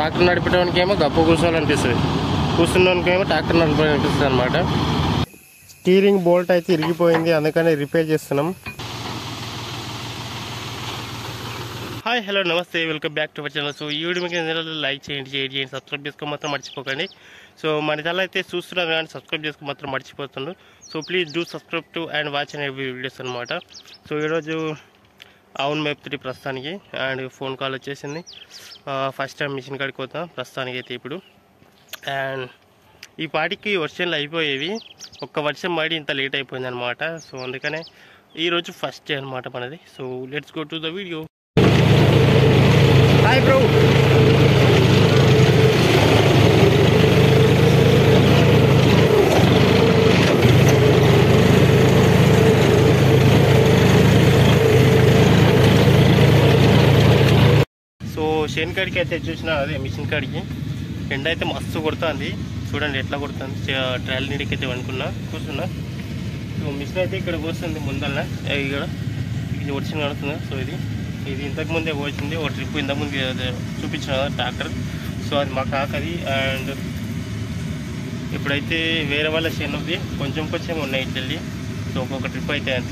Tractor నడిపేటానికి ఏమో గప్ప కూర్చోవాలనిపిస్తుంది కూర్చున్నోనికి ఏమో tractor నడపాలనిపిస్తుంది అనమాట స్టీరింగ్ బోల్ట్ అయితే ఇరిగిపోయింది అందుకని రిపేర్ చేస్తున్నాం హాయ్ హలో నమస్తే welcome back to our channel so ఈ వీడియో మీకు నచ్చినట్లయితే లైక్ చేయండి షేర్ చేయండి సబ్స్క్రైబ్ చేసుకో మాత్రం మర్చిపోకండి సో మన ఛానల్ అయితే చూస్తున్నారు కానీ సబ్స్క్రైబ్ చేసుకో మాత్రం మర్చిపోతున్నారు so please do subscribe to and watch and every videos అనమాట సో ఈరోజు అవును మేపుతుంది ప్రస్తుతానికి అండ్ ఫోన్ కాల్ వచ్చేసింది ఫస్ట్ టైం మిషన్ కాడికి పోతాం ప్రస్తుతానికి అయితే ఇప్పుడు అండ్ ఈ పాటికి వర్షాలు అయిపోయేవి ఒక్క వర్షం పడి ఇంత లేట్ అయిపోయింది అనమాట సో అందుకనే ఈరోజు ఫస్ట్ డే అనమాట మనది so let's go to the video hi bro so షేన్ కాడికి అయితే చూసిన అదే మిషన్ కాడికి ఎండ అయితే మస్తు కొడుతుంది చూడండి ఎట్లా కొడుతుంది ట్రయల్ నీడికి అయితే అనుకున్నా కూర్చున్నా సో మిషన్ అయితే ఇక్కడ కూర్చుంది ముందర ఇక్కడ ఇది వచ్చిన కడుతుంది సో ఇది ఇది ఇంతకు ముందే వచ్చింది ఒక ట్రిప్ ఇంతకు ముందు చూపించిన కదా ట్రాక్టర్ సో అది మా కాకది అండ్ ఇప్పుడైతే వేరే వాళ్ళ చేనుది కొంచెం కొంచెం ఉన్నాయి ఇట్లెళ్ళి సో ఒక్కొక్క ట్రిప్ అయితే అంతే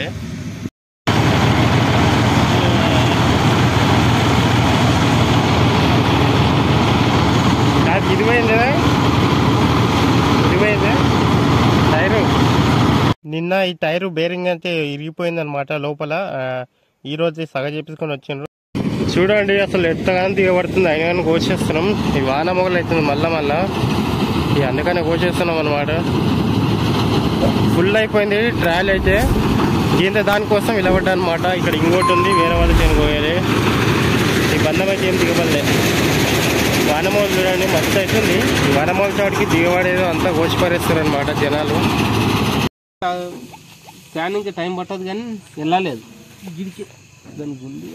కాదు ఇది పోయిందా ఇది పోయిందా టైరు నిన్న ఈ టైరు బేరింగ్ అయితే ఇరిగిపోయింది అనమాట లోపల ఆ, ఈ రోజు సగ చేపించుకొని వచ్చిండ్రు చూడండి అసలు ఎంతగానో దిగబడుతుంది అయినా కానీ కోసేస్తున్నాం ఈ వాన మొగలు అవుతుంది మళ్ళా మళ్ళా ఇక అందుకనే కోసేస్తున్నాం అనమాట ఫుల్ అయిపోయింది ట్రయల్ అయితే దీంతో దానికోసం నిలబడ్డా అనమాట ఇక్కడ ఇంకోటి ఉంది వేరే వాళ్ళ చేను పోయేది ఈ బంధం అయితే ఏం దిగబడలే వానమోలు చూడండి మస్తు అవుతుంది ఈ వానమోల చాటికి దిగబడేదో అంతా కోసిపారేస్తారు అనమాట జనాలు ఫ్యాన్ నుంచి టైం పట్టదు కానీ వెళ్ళలేదు గిడికి దాని గుండి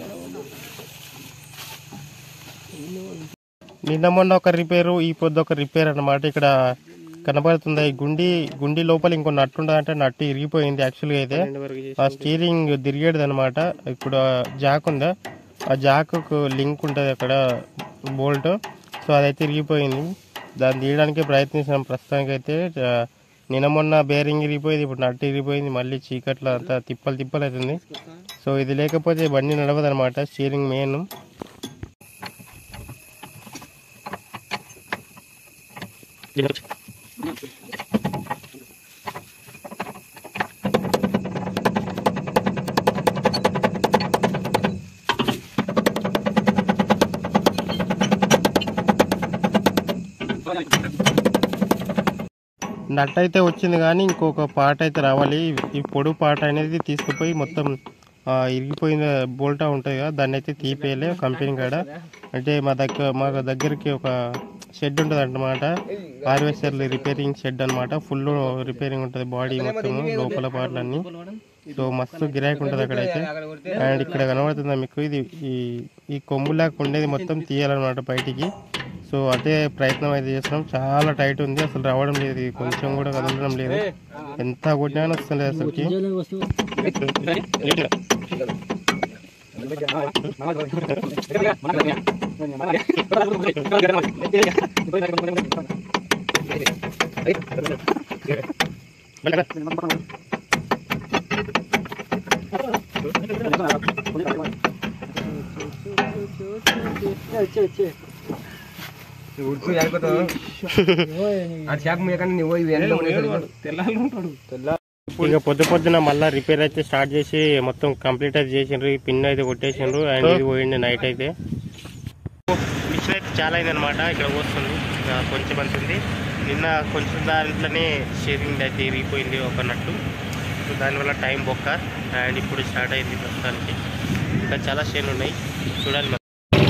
నిన్న మొన్న ఒక రిపేరు ఈ పొద్దు ఒక రిపేర్ అన్నమాట ఇక్కడ కనబడుతుంది ఈ గుండి గుండి లోపల ఇంకో నట్టు ఉండదంటే నట్టు ఇరిగిపోయింది యాక్చువల్గా అయితే ఆ స్టీరింగ్ తిరిగేది అనమాట ఇప్పుడు ఆ జాక్ ఉందా ఆ జాక్కు లింక్ ఉంటుంది అక్కడ బోల్ట్ సో అదైతే ఇరిగిపోయింది దాన్ని తీయడానికి ప్రయత్నించాం ప్రస్తుతానికి అయితే ఆ, నిన్న మొన్న బేరింగ్ ఇరిగిపోయింది ఇప్పుడు నట్టు ఇరిగిపోయింది మళ్ళీ చీకట్లో అంతా తిప్పలు తిప్పలు అవుతుంది సో ఇది లేకపోతే బండి నడవదు అనమాట స్టీరింగ్ మెయిన్ నట్ అయితే వచ్చింది కానీ ఇంకొక పార్ట్ అయితే రావాలి ఈ పొడుగు పార్ట్ అనేది తీసుకుపోయి మొత్తం ఆ, ఇరిగిపోయిన బోల్టా ఉంటుంది కదా దాన్ని అయితే తీపేయలే కంపెనీ కాడ అంటే మా దగ్గర మా దగ్గరికి ఒక షెడ్ ఉంటుంది అన్నమాట హార్వెస్టర్లు రిపేరింగ్ షెడ్ అన్నమాట ఫుల్ రిపేరింగ్ ఉంటుంది బాడీ మొత్తం లోపల పార్ట్లన్నీ సో మస్తు గిరాకీ ఉంటుంది అక్కడైతే అండ్ ఇక్కడ కనబడుతుందా మీకు ఇది ఈ ఈ కొమ్ములాగా ఉండేది మొత్తం తీయాలన్నమాట బయటికి సో అదే ప్రయత్నం అయితే చేస్తున్నాం చాలా టైట్ ఉంది అసలు రావడం లేదు ఇది కొంచెం కూడా కదలడం లేదు ఎంత కొట్టినా వస్తుంది అసలుకి ఇక పొద్దు పొద్దున మళ్ళీ రిపేర్ అయితే స్టార్ట్ చేసి మొత్తం కంప్లీట్ అయితే చేసిండ్రు ఈ పిన్ అయితే కొట్టేసిండ్రు అండ్ ఇది పోయింది నైట్ అయితే మిషన్ అయితే చాలా అయింది అనమాట ఇక్కడ వస్తుంది ఇంకా కొంచెం అంత ఉంది నిన్న కొంచెం దాంట్లోనే షేరింగ్ అయితే ఇరిగిపోయింది ఒక నట్టు సో దానివల్ల టైం బొక్క అండ్ ఇప్పుడు స్టార్ట్ అయింది ప్రస్తుతానికి ఇంకా చాలా షేర్లు ఉన్నాయి చూడాలి మరి.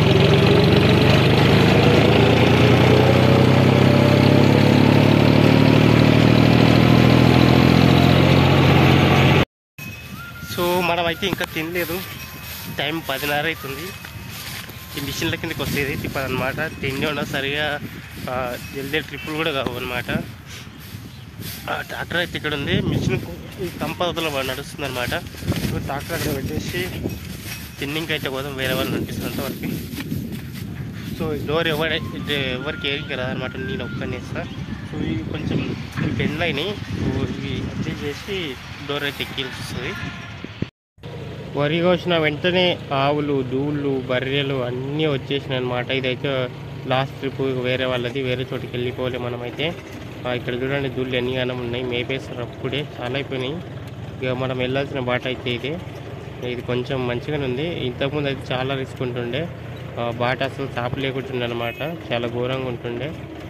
సో మనం అయితే ఇంకా తినలేదు టైం పదిన్నర అవుతుంది ఈ మిషన్ల కిందకి వస్తుంది తిప్పదు అనమాట తిండి ఉండదు సరిగా ఆ, జల్దీ ట్రిప్పులు కూడా కావు అనమాట ట్రాక్టర్ అయితే ఇక్కడ ఉంది మిషన్ ఈ కంపదలో నడుస్తుంది అనమాట సో ట్రాక్టర్ అక్కడ పెట్టేసి తిన్నింగ్ అయితే పోదాం వేరే వాళ్ళు నడిపిస్తున్నంత వరకు సో సో ఈ డోర్ ఎవరి ఎవరికి ఏరికి రాదనమాట నేను ఒక్కనేస్తా సో ఇవి కొంచెం బెండ్ అయినాయి సో ఇవి అడ్జస్ట్ చేసి డోర్ అయితే ఎక్కించి వస్తుంది వరి కోసిన వెంటనే ఆవులు దూళ్ళు బర్రెలు అన్నీ వచ్చేసినాయి అనమాట ఇదైతే లాస్ట్ ట్రిప్ వేరే వాళ్ళది వేరే చోటికి వెళ్ళిపోలే మనమైతే ఆ, ఇక్కడ చూడండి దూళ్ళు ఎన్ని గానం ఉన్నాయి మేపేస్తారు అప్పుడే చాలా అయిపోయినాయి ఇక మనం వెళ్ళాల్సిన బాట అయితే ఇదే ఇది కొంచెం మంచిగానే ఉంది ఇంతకుముందు అయితే చాలా రిస్క్ ఉంటుండే ఆ, బాట అసలు తాపు లేకుంటుండే అనమాట చాలా ఘోరంగా ఉంటుండే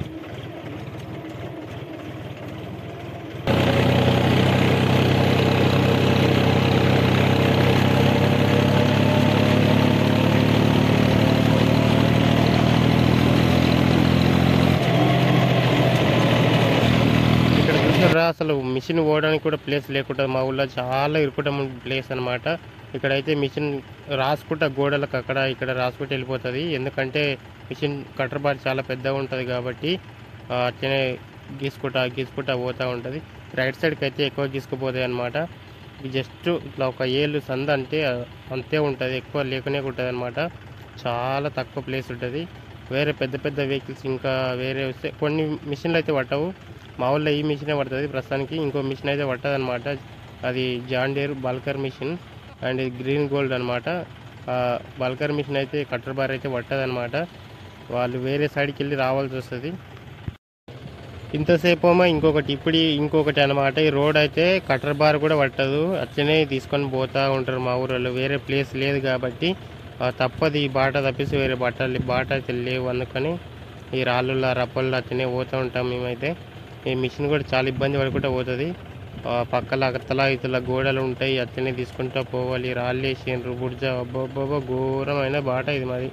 ఇక్కడ చూసారా అసలు మిషన్ పోవడానికి కూడా ప్లేస్ లేకుండా మా ఊళ్ళో చాలా ఇరుకుటం ప్లేస్ అనమాట ఇక్కడైతే మిషన్ రాసుకుంటా గోడలకు అక్కడ ఇక్కడ రాసుకుంటూ వెళ్ళిపోతుంది ఎందుకంటే మిషన్ కటర్ బార్ చాలా పెద్దగా ఉంటుంది కాబట్టి ఆ, అట్లనే గీసుకుంటా గీసుకుంటా పోతూ ఉంటుంది రైట్ సైడ్కి అయితే ఎక్కువ గీసుకుపోతాయి అనమాట జస్ట్ ఇట్లా ఒక ఏళ్ళు సంద అంటే ఆ, అంతే ఉంటుంది ఎక్కువ లేకనే ఉంటుంది అనమాట చాలా తక్కువ ప్లేస్ ఉంటుంది వేరే పెద్ద పెద్ద వెహికల్స్ ఇంకా వేరే వస్తే కొన్ని మిషన్లు అయితే పట్టవు మా ఊళ్ళో ఈ మిషనే పడుతుంది ప్రస్తుతానికి ఇంకో మిషన్ అయితే పట్టదు అనమాట అది జాండేర్ బల్కర్ మిషన్ అండ్ ఇది గ్రీన్ గోల్డ్ అనమాట బల్కర్ మిషన్ అయితే కట్టర్ బార్ అయితే పట్టదు అనమాట వాళ్ళు వేరే సైడ్కి వెళ్ళి రావాల్సి వస్తుంది ఇంతసేపు ఏమో ఇంకొకటి ఇప్పుడు ఇంకొకటి అనమాట ఈ రోడ్ అయితే కట్టర్ బార్ కూడా పట్టదు అట్లనే తీసుకొని పోతా ఉంటారు మా ఊరిలో వేరే ప్లేస్ లేదు కాబట్టి ఆ, తప్పదు ఈ బాట తప్పిసి వేరే బట్టలు బాట అయితే లేవు అందుకని ఈ రాళ్ళుల రప్పల్లో అట్లనే పోతూ ఉంటాం మేమైతే ఈ మిషన్ కూడా చాలా ఇబ్బంది పడుకుంటూ పోతుంది ఆ, పక్కల అత్తలా ఇతల గోడలు ఉంటాయి అట్లనే తీసుకుంటూ పోవాలి రాళ్ళు వేసిండ్రు బుడ్జ అబ్బబ్బబ్బ ఘోరమైన బాట ఇది మాది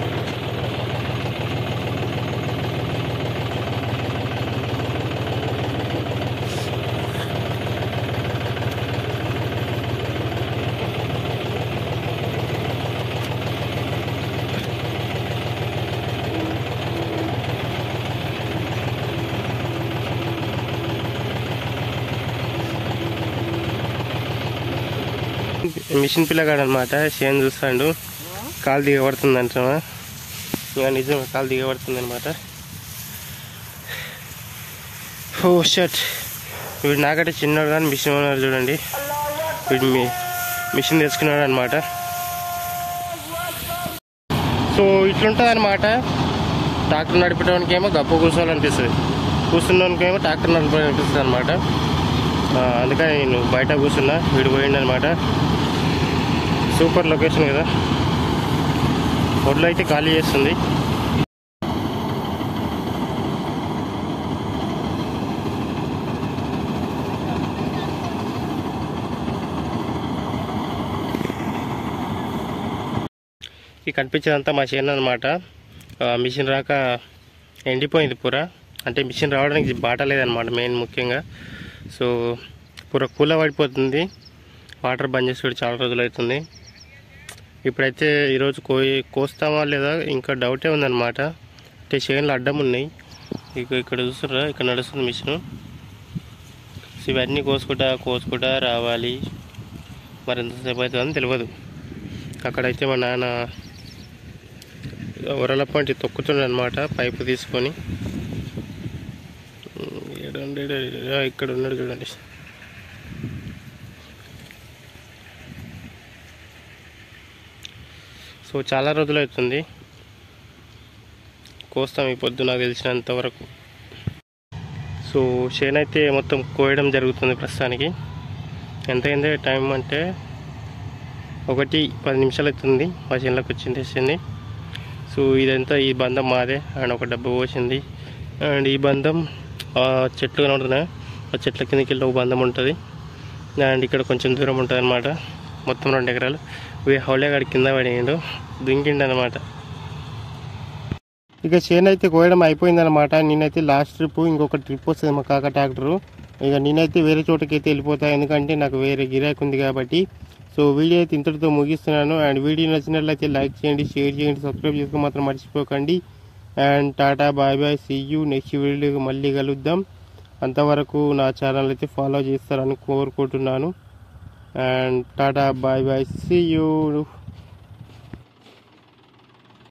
మిషన్ పిల్లగాడు అనమాట చేను చూస్తాడు కాలు దిగబడుతుంది అంటామా ఇక నిజం కాలు దిగబడుతుంది అనమాట ఓ షర్ట్ వీడు నాకంటే చిన్నవాడు కానీ మిషన్ ఉన్నారు చూడండి వీడు మీ మిషన్ తెచ్చుకున్నాడు అనమాట సో ఇట్లుంటుంది అనమాట ట్రాక్టర్ నడిపేటానికి ఏమో గప్ప కూర్చోవాలనిపిస్తుంది కూర్చున్నోనికి ఏమో ట్రాక్టర్ నడపాలనిపిస్తుంది అనమాట అందుకని నేను బయట కూర్చున్నా వీడు పోయిండు అనమాట సూపర్ లొకేషన్ కదా ఒడ్లు అయితే ఖాళీ చేస్తుంది ఈ కనిపించేదంతా మా చేను అనమాట మిషన్ రాక ఎండిపోయింది పూర అంటే మిషన్ రావడానికి బాట లేదనమాట మెయిన్ ముఖ్యంగా సో పూర కూల పడిపోతుంది వాటర్ బంద్ చేసి కూడా చాలా రోజులు అవుతుంది ఇప్పుడైతే ఈరోజు కోయి కోస్తామా లేదా ఇంకా డౌటే ఉందన్నమాట అంటే చేనులు అడ్డం ఉన్నాయి ఇక ఇక్కడ చూస్తారా ఇక్కడ నడుస్తుంది మిషన్ సో ఇవన్నీ కోసుకుంటా కోసుకుంటా రావాలి మరి ఎంతసేపు అవుతుందని తెలియదు అక్కడైతే మా నాన్న ఉరల పంటి తొక్కుతుండ అనమాట పైపు తీసుకొని ఏడండి, ఆ, ఇక్కడ ఉన్నాడు చూడండి సో చాలా రోజులు అవుతుంది కోస్తాం ఈ పొద్దు నాకు తెలిసినంత వరకు సో చేను అయితే మొత్తం కోయడం జరుగుతుంది ప్రస్తుతానికి ఎంత అయింది టైం అంటే ఒకటి పది నిమిషాలు అవుతుంది మా చేనులోకి వచ్చింది వేసింది సో ఇదంతా ఈ బంధం మాదే అండ్ ఒక డబ్బు పోసింది అండ్ ఈ బంధం ఆ చెట్లు కనబడుతున్నాయి ఆ చెట్ల కిందకి వెళ్ళి ఒక బంధం ఉంటుంది అండ్ ఇక్కడ కొంచెం దూరం ఉంటుంది అనమాట మొత్తం రెండు ఎకరాలు వీ హౌలేగాడి కింద పడేయండు దుంకిండు అనమాట ఇక చేను అయితే కోయడం అయిపోయిందనమాట నేనైతే లాస్ట్ ట్రిప్ ఇంకొక ట్రిప్ వస్తుంది మా కాక ట్రాక్టరు ఇక నేనైతే వేరే చోటకి అయితే వెళ్ళిపోతా ఎందుకంటే నాకు వేరే గిరాక్ ఉంది కాబట్టి సో వీడియో అయితే ఇంతటితో ముగిస్తున్నాను అండ్ వీడియో నచ్చినట్లయితే లైక్ చేయండి షేర్ చేయండి సబ్స్క్రైబ్ చేసుకో మాత్రం మర్చిపోకండి and tata bye bye see you next video మళ్ళీ కలుద్దాం అంతవరకు నా ఛానల్ అయితే ఫాలో చేస్తారని కోరుకుంటున్నాను and tata bye bye see you